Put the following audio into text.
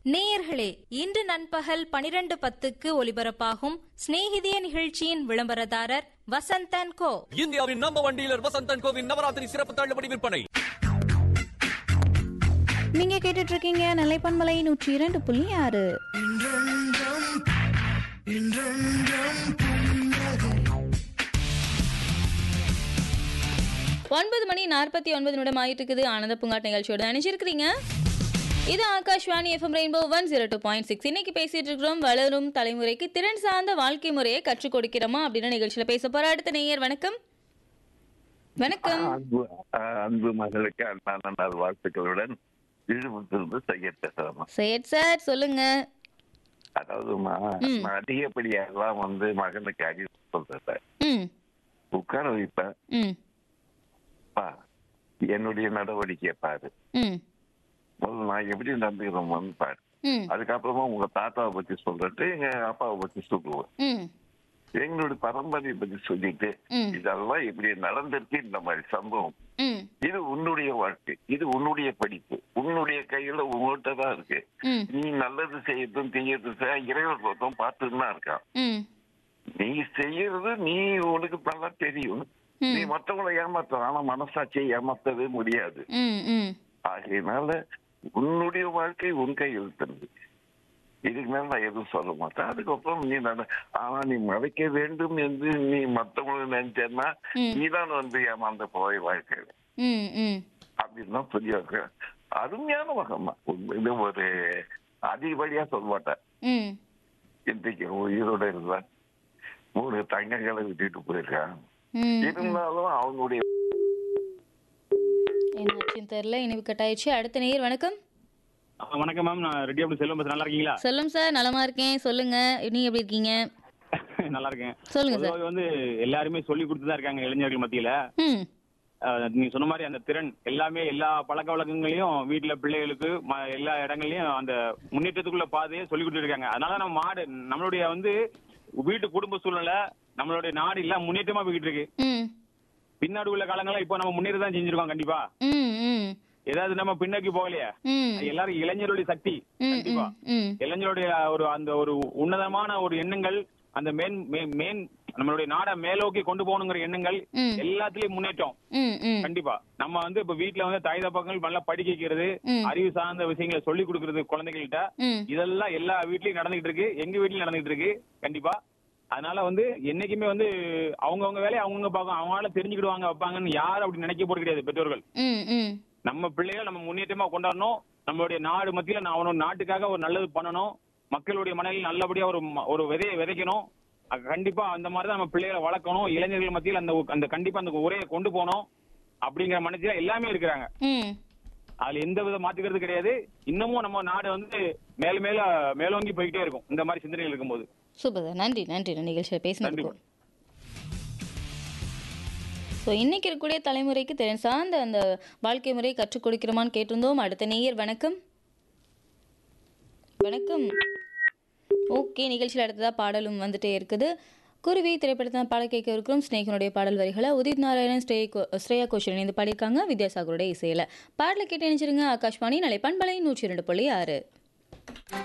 நேயர்களே இன்று நண்பகல் பனிரெண்டு பத்துக்கு ஒலிபரப்பாகும் சிநேகிதிய நிகழ்ச்சியின் விளம்பரதாரர் வசந்தன் கோ இந்தியாவின் நம்பர் ஒன் டீலர் வசந்தன் கோவின் நவராத்திரி சிறப்பு தள்ளுபடி விற்பனை நீங்க கேட்டுட்டு இருக்கீங்க நிலைப்பன்மலை நூற்றி இரண்டு புள்ளி ஆறு ஒன்பது மணி நாற்பத்தி ஒன்பது நிமிடம் ஆயிட்டு இருக்குது ஆனந்த பூங்காட் நிகழ்ச்சியோட நினைச்சிருக்கிறீங்க இது Akashvani FM rainbow one zero two point six இன்னைக்கு பேசிட்டு இருக்கிறோம் வளரும் தலைமுறைக்கு திறன் சார்ந்த வாழ்க்கை முறையை கற்றுக் கொடுக்கிறோமா அப்படின்னு நிகழ்ச்சியில பேச போற அடுத்த நேயர் வணக்கம் வணக்கம் அன்பு அஹ், அன்பு மகளுக்கு அன்பான நல் வாழ்த்துக்களுடன் விழுப்புரத்திலிருந்து செய்ய பேசுறேன் சரி சார் சொல்லுங்க அதாவதுமா நான் அதிகப்படியெல்லாம் வந்து மகனுக்கு அறிவு சொல்றேன் ம் உட்கார வைப்பேன் ம் பா என்னுடைய நடவடிக்கையை பாரு ம் முதல்ல நான் எப்படி நடந்துக்கிறோம்னு பாரு ம் அதுக்கப்புறமா உங்க தாத்தாவை பத்தி சொல்லிட்டு எங்க அப்பாவை பத்தி சொல்லுவேன் ம் எங்களுடைய பரம்பரையை பத்தி சொல்லிட்டு ம். இதெல்லாம் இப்படி நடந்திருக்கு இந்த மாதிரி சம்பவம் ம் இது உன்னுடைய வாழ்க்கை இது உன்னுடைய படிப்பு உன்னுடைய கையில உங்கள்கிட்ட தான் இருக்கு ம் நீ நல்லது செய்யறதும் செய்யறதும் செய்- இறைவன் ஒருத்தன் பார்த்துட்டு தான் இருக்கான் ம் நீ செய்யறது நீ உனக்கு நல்லா தெரியும் ம். நீ மற்றவங்களை ஏமாத்தலாம் ஆனா மனசாட்சியை ஏமாத்தவே முடியாது ம் ம் ஆகையினால உன்னுடைய வாழ்க்கை உன் கையில் இருக்கு இதுக்கு மேல நான் எதுவும் சொல்ல மாட்டேன் அதுக்கப்புறம் நீ நட ஆனா நீ மறைக்க வேண்டும் என்று நீ மற்றவங்களை நினைச்சேன்னா ம். நீதான் வந்து ஏமாந்த போய் வாழ்க்கையில ம் ம் அப்படின்னு தான் சொல்லி வைக்கிறேன் அருமையான மகன் தான் இது ஒரு அதிகப்படியா சொல்ல மாட்டேன் ம் இன்றைக்கு உயிரோட இருந்தான் மூணு தங்கங்களை விட்டுட்டு போயிருக்கான் ம் இருந்தாலும் அவனுடைய என்னாச்சுன்னு தெரியல இனிவு கட்டாயிடுச்சு அடுத்த நேயர் வணக்கம் ஆ, வணக்கம் மேம் நான் ரெடி அப்படி செல்வம் பேசுறேன் நல்லா இருக்கீங்களா சொல்லும் சார் நலமா இருக்கேன் சொல்லுங்க நீங்க எப்படி இருக்கீங்க நல்லா இருக்கேன் சொல்லுங்க சார் பொதுவாக வந்து எல்லாருமே சொல்லி கொடுத்து தான் இருக்காங்க இளைஞர்கள் மத்தியில ம் ஆ, நீங்க சொன்ன மாதிரி அந்த திறன் எல்லாமே எல்லா பழக்க வழக்கங்களையும் வீட்டுல பிள்ளைகளுக்கு ம- எல்லா இடங்களையும் அந்த முன்னேற்றத்துக்குள்ள பாதையை சொல்லி கொடுத்துட்டு இருக்காங்க அதனால நம்ம மாடு நம்மளுடைய வந்து வீட்டு குடும்ப சூழ்நிலை நம்மளுடைய நாடு எல்லாம் முன்னேற்றமா போய்கிட்டு இருக்கு ம் பின்னாடி உள்ள காலங்கள்ல இப்போ நம்ம முன்னேற தான் செஞ்சிருக்கோம் கண்டிப்பா ம் ம் ஏதாவது நம்ம பின்னோக்கி போகலையே ம் எல்லாரும் இளைஞருடைய சக்தி ம் கண்டிப்பா ம் இளைஞருடைய ஒரு அந்த ஒரு உன்னதமான ஒரு எண்ணங்கள் அந்த மேன் மே- மேன் நம்மளுடைய நாடை மேலோக்கி கொண்டு போகணுங்கிற எண்ணங்கள் ம். எல்லாத்துலயும் முன்னேற்றம் ம் ம் கண்டிப்பா நம்ம வந்து இப்ப வீட்ல வந்து தாய் தப்பங்கள் நல்லா படிக்க வைக்கிறது ம். அறிவு சார்ந்த விஷயங்களை சொல்லி கொடுக்கறது குழந்தைகள்கிட்ட ம் இதெல்லாம் எல்லா வீட்லயும் நடந்துகிட்டு இருக்கு எங்க வீட்லயும் நடந்துகிட்டு இருக்கு கண்டிப்பா அதனால வந்து என்னைக்குமே வந்து அவங்கவங்க வேலையை அவங்கவுங்க பார்க்கும் அவங்களால தெரிஞ்சுக்கிடுவாங்க வைப்பாங்கன்னு யாரும் அப்படி நினைக்க போறது கிடையாது பெற்றோர்கள் ம் ம் நம்ம பிள்ளைகளை நம்ம முன்னேற்றமா கொண்டாடணும் நம்மளுடைய நாடு மத்தியில நான் அவனோட நாட்டுக்காக ஒரு நல்லது பண்ணணும் மக்களுடைய மனதில் நல்லபடியா ஒரு ம- ஒரு விதையை விதைக்கணும் அ- கண்டிப்பா அந்த மாதிரி தான் நம்ம பிள்ளைகளை வளர்க்கணும் இளைஞர்கள் மத்தியில் அந்த ஒ- அந்த கண்டிப்பா அந்த உரையை கொண்டு போகணும் அப்படிங்கிற மனசுல எல்லாமே இருக்கிறாங்க ம் அதுல எந்த வித மாத்துக்கிறது கிடையாது இன்னமும் நம்ம நாடு வந்து மேல மேல மேலோங்கி போய்கிட்டே இருக்கும் இந்த மாதிரி சிந்தனைகள் இருக்கும்போது சூப்பர் சார் நன்றி நன்றி நான் நிகழ்ச்சியில் பேசினதுக்கு நன்றி. ஸோ இன்னைக்கு இருக்கக்கூடிய தலைமுறைக்கு திறன் சார்ந்த அந்த வாழ்க்கை முறையை கற்றுக் கொடுக்கிறோமான்னு கேட்டிருந்தோம் அடுத்த நேயர் வணக்கம் வணக்கம் ஓகே நிகழ்ச்சியில் அடுத்ததாக பாடலும் வந்துட்டே இருக்குது குருவி திரைப்படத்தில் பாடல் கேட்க இருக்கிறோம் ஸ்னேகனுடைய பாடல் வரிகளை உதித் நாராயணன் ஸ்ரே ஸ்ரேயா கோஷல் இணைந்து பாடியிருக்காங்க வித்யாசாகருடைய இசையில் பாடலை கேட்டு நினைச்சிருங்க ஆகாஷ்வாணி நலை பண்பலை நூற்றி இரண்டு புள்ளி ஆறு